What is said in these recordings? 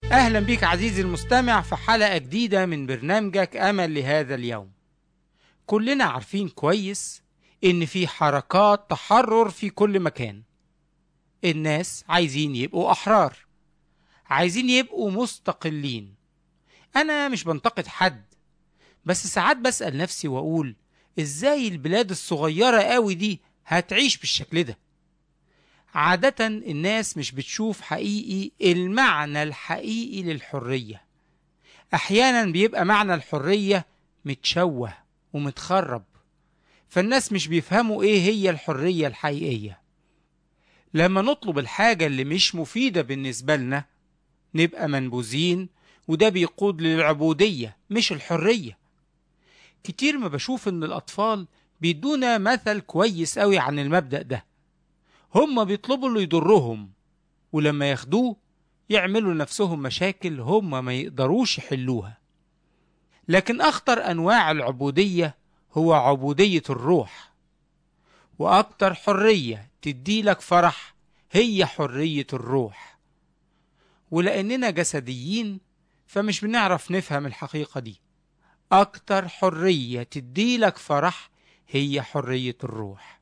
أهلا بك عزيزي المستمع في حلقة جديدة من برنامجك أمل لهذا اليوم كلنا عارفين كويس إن في حركات تحرر في كل مكان الناس عايزين يبقوا أحرار عايزين يبقوا مستقلين أنا مش بنتقد حد بس ساعات بسأل نفسي وأقول إزاي البلاد الصغيرة قوي دي هتعيش بالشكل ده عادة الناس مش بتشوف حقيقي المعنى الحقيقي للحرية أحيانا بيبقى معنى الحرية متشوه ومتخرب فالناس مش بيفهموا إيه هي الحرية الحقيقية لما نطلب الحاجة اللي مش مفيدة بالنسبة لنا نبقى منبوذين وده بيقود للعبودية مش الحرية كتير ما بشوف إن الأطفال بيدونا مثل كويس قوي عن المبدأ ده هم بيطلبوا اللي يضرهم ولما ياخدوه يعملوا لنفسهم مشاكل هم ما يقدروش يحلوها لكن أخطر أنواع العبودية هو عبودية الروح وأكتر حرية تديلك فرح هي حرية الروح ولأننا جسديين فمش بنعرف نفهم الحقيقة دي أكتر حرية تديلك فرح هي حرية الروح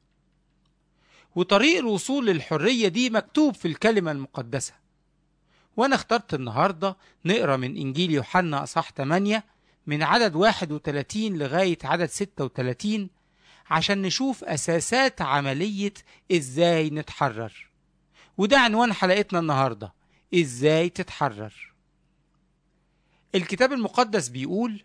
وطريق الوصول للحرية دي مكتوب في الكلمة المقدسة وأنا اخترت النهاردة نقرأ من إنجيل يوحنا أصح 8 من عدد 31 لغاية عدد 36 عشان نشوف أساسات عملية إزاي نتحرر وده عنوان حلقتنا النهاردة إزاي تتحرر الكتاب المقدس بيقول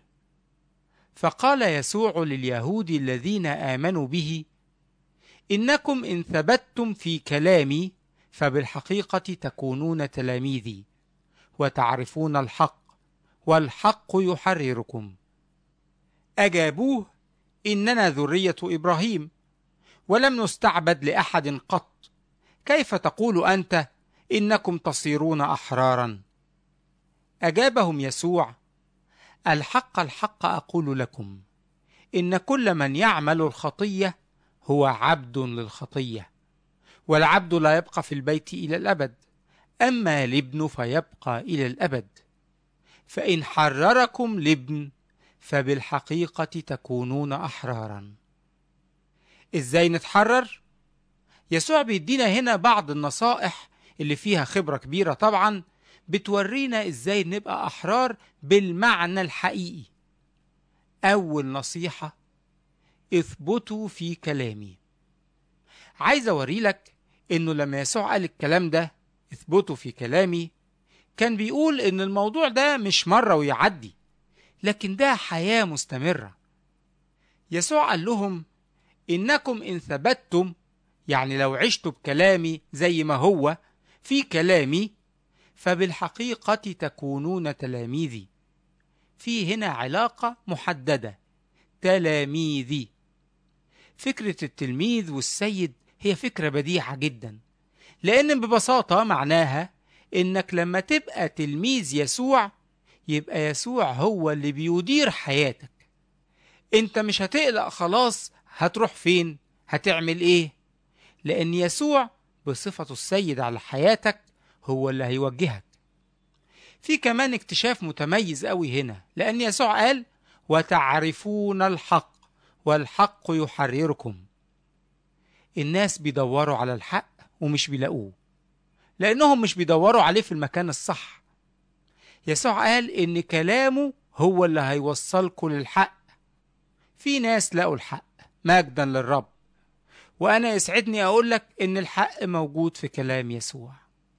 فقال يسوع لليهود الذين آمنوا به إنكم إن ثبتتم في كلامي فبالحقيقة تكونون تلاميذي وتعرفون الحق والحق يحرركم أجابوه إننا ذرية إبراهيم ولم نستعبد لأحد قط كيف تقول أنت إنكم تصيرون أحرارا أجابهم يسوع الحق الحق أقول لكم إن كل من يعمل الخطية هو عبد للخطية والعبد لا يبقى في البيت إلى الأبد أما الابن فيبقى إلى الأبد فإن حرركم الابن فبالحقيقة تكونون أحرارا إزاي نتحرر؟ يسوع بيدينا هنا بعض النصائح اللي فيها خبرة كبيرة طبعا بتورينا إزاي نبقى أحرار بالمعنى الحقيقي أول نصيحة اثبتوا في كلامي عايز أوري لك إنه لما يسوع قال الكلام ده اثبتوا في كلامي كان بيقول إن الموضوع ده مش مرة ويعدي لكن ده حياة مستمرة يسوع قال لهم إنكم إن ثبتتم يعني لو عشتوا بكلامي زي ما هو في كلامي فبالحقيقة تكونون تلاميذي في هنا علاقة محددة تلاميذي فكرة التلميذ والسيد هي فكرة بديعة جدا لأن ببساطة معناها إنك لما تبقى تلميذ يسوع يبقى يسوع هو اللي بيدير حياتك انت مش هتقلق خلاص هتروح فين هتعمل ايه لأن يسوع بصفته السيد على حياتك هو اللي هيوجهك في كمان اكتشاف متميز قوي هنا لأن يسوع قال وتعرفون الحق والحق يحرركم الناس بيدوروا على الحق ومش بيلاقوه لأنهم مش بيدوروا عليه في المكان الصح يسوع قال إن كلامه هو اللي هيوصلكم للحق في ناس لقوا الحق مجدا للرب وأنا يسعدني أقول لك إن الحق موجود في كلام يسوع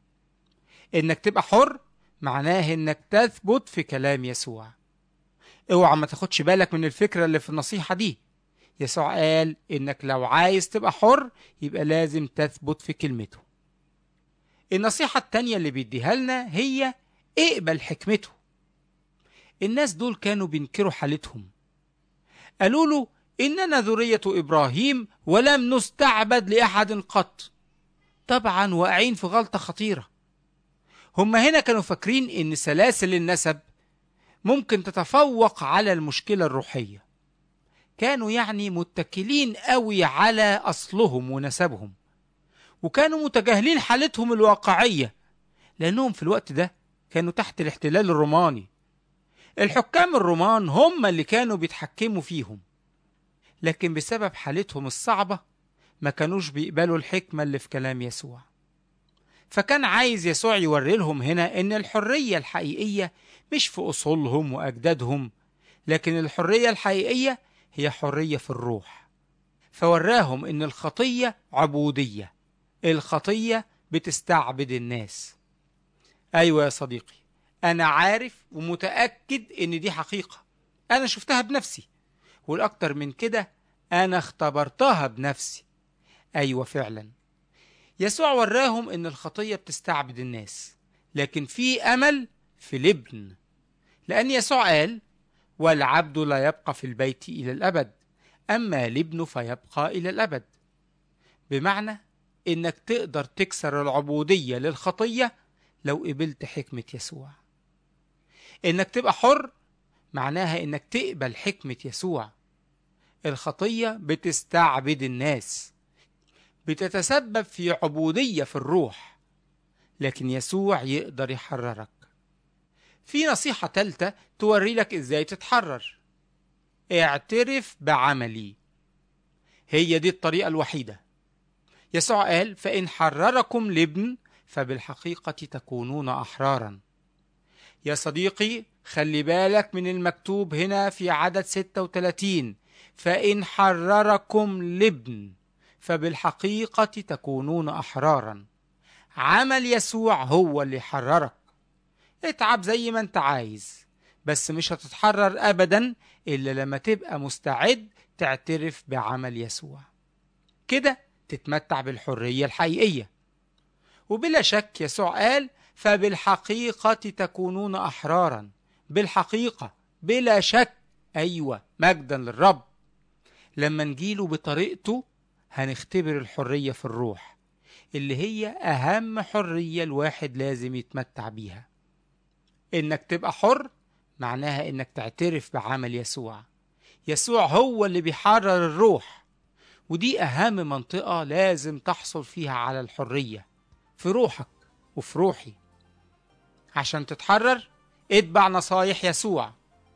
إنك تبقى حر معناه إنك تثبت في كلام يسوع اوعى ما تاخدش بالك من الفكرة اللي في النصيحة دي يسوع قال إنك لو عايز تبقى حر يبقى لازم تثبت في كلمته النصيحة التانية اللي بيديها لنا هي اقبل حكمته الناس دول كانوا بينكروا حالتهم قالوا له إننا ذرية إبراهيم ولم نستعبد لأحد قط طبعا واقعين في غلطة خطيرة هم هنا كانوا فاكرين إن سلاسل النسب ممكن تتفوق على المشكلة الروحية كانوا يعني متكلين قوي على أصلهم ونسبهم وكانوا متجاهلين حالتهم الواقعية لأنهم في الوقت ده كانوا تحت الاحتلال الروماني الحكام الرومان هم اللي كانوا بيتحكموا فيهم لكن بسبب حالتهم الصعبة ما كانوش بيقبلوا الحكمة اللي في كلام يسوع فكان عايز يسوع يوري لهم هنا إن الحرية الحقيقية مش في أصولهم وأجدادهم لكن الحرية الحقيقية هي حرية في الروح فوراهم إن الخطية عبودية الخطية بتستعبد الناس أيوة يا صديقي أنا عارف ومتأكد إن دي حقيقة أنا شفتها بنفسي والأكتر من كده أنا اختبرتها بنفسي أيوة فعلا يسوع وراهم إن الخطية بتستعبد الناس لكن في أمل في الابن لأن يسوع قال والعبد لا يبقى في البيت إلى الأبد أما الابن فيبقى إلى الأبد بمعنى إنك تقدر تكسر العبودية للخطية لو قبلت حكمة يسوع إنك تبقى حر معناها إنك تقبل حكمة يسوع الخطية بتستعبد الناس بتتسبب في عبودية في الروح لكن يسوع يقدر يحررك في نصيحة تالتة توري لك إزاي تتحرر اعترف بعملي هي دي الطريقة الوحيدة يسوع قال فإن حرركم لابن فبالحقيقة تكونون أحرارا يا صديقي خلي بالك من المكتوب هنا في عدد 36 فإن حرركم لابن فبالحقيقة تكونون أحرارا عمل يسوع هو اللي حررك اتعب زي ما انت عايز بس مش هتتحرر أبدا إلا لما تبقى مستعد تعترف بعمل يسوع كده تتمتع بالحرية الحقيقية وبلا شك يسوع قال فبالحقيقة تكونون أحرارا بالحقيقة بلا شك أيوة مجدا للرب لما نجيله بطريقته هنختبر الحرية في الروح اللي هي أهم حرية الواحد لازم يتمتع بيها إنك تبقى حر معناها إنك تعترف بعمل يسوع يسوع هو اللي بيحرر الروح ودي أهم منطقة لازم تحصل فيها على الحرية في روحك وفي روحي عشان تتحرر اتبع نصايح يسوع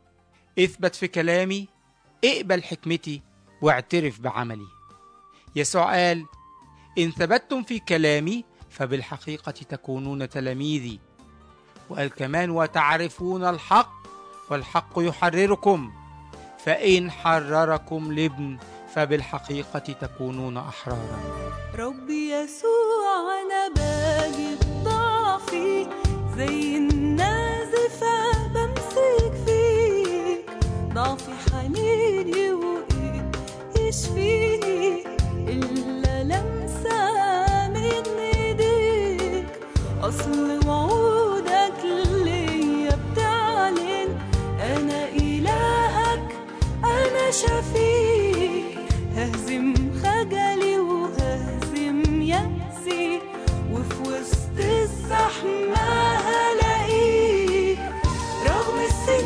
اثبت في كلامي اقبل حكمتي واعترف بعملي يسوع قال إن ثبتتم في كلامي فبالحقيقة تكونون تلاميذي وقال كمان وتعرفون الحق والحق يحرركم فإن حرركم لابن فبالحقيقة تكونون أحرارا ربي يسوع أنا باجي بضعفي زي النازفة بمسك فيك ضعفي حنيني وإيد يشفيني إلا لمسة من إيديك أصل وعودك ليا بتعلن أنا إلهك أنا شفيك ههزم خجلي وههزم يأسي وفي وسط الزحمة هلاقيك رغم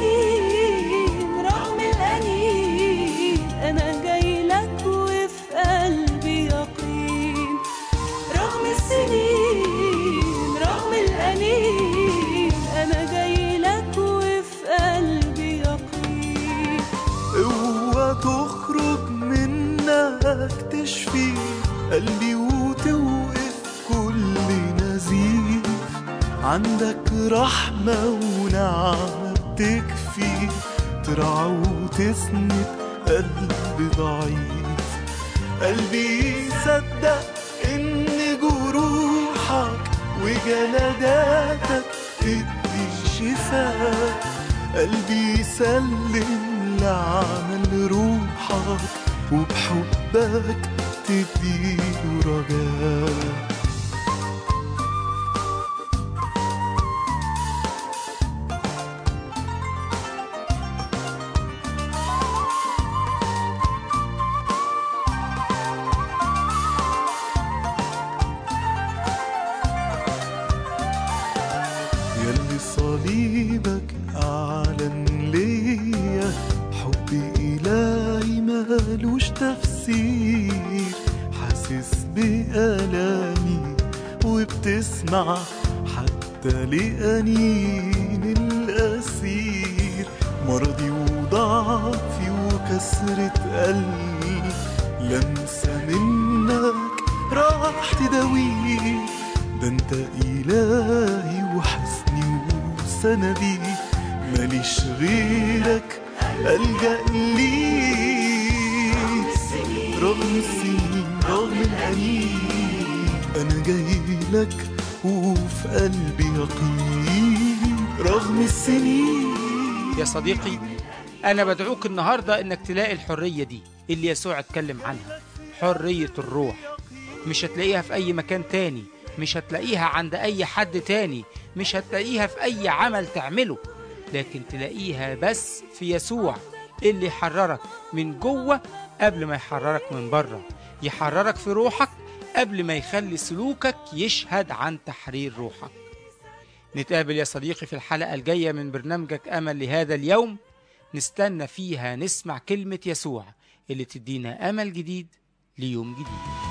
السنين رغم الأنين أنا جاي لك وفي قلبي يقين رغم السنين رغم الأنين أنا جاي لك وفي قلبي يقين قوة تخرج منك تشفي قلبي وتوقف كل نزيف عندك رحمة ونعمة بتكفي ترعى وتسند قلب ضعيف قلبي يصدق إن جروحك وجلداتك تدي شفاء قلبي يسلم لعمل روحك وبحبك تديله رجاء يلي صليبك أعلن ليا حب إلهي مالوش تفسير حاسس بألامي وبتسمع حتى حتى لأنين الأسير مرضي وضعفي وكسرة قلبي لمسة منك راح تداويه ده انت إلهي وحسني وسندي ماليش غيرك ألجأ ليك رغم السنين رغم الأنين أنا جاي لك وفي قلبي يقين رغم السنين يا صديقي أنا بدعوك النهاردة إنك تلاقي الحرية دي اللي يسوع اتكلم عنها حرية الروح مش هتلاقيها في أي مكان تاني مش هتلاقيها عند أي حد تاني مش هتلاقيها في أي عمل تعمله لكن تلاقيها بس في يسوع اللي يحررك من جوه قبل ما يحررك من بره يحررك في روحك قبل ما يخلي سلوكك يشهد عن تحرير روحك نتقابل يا صديقي في الحلقة الجاية من برنامجك أمل لهذا اليوم نستنى فيها نسمع كلمة يسوع اللي تدينا أمل جديد ليوم جديد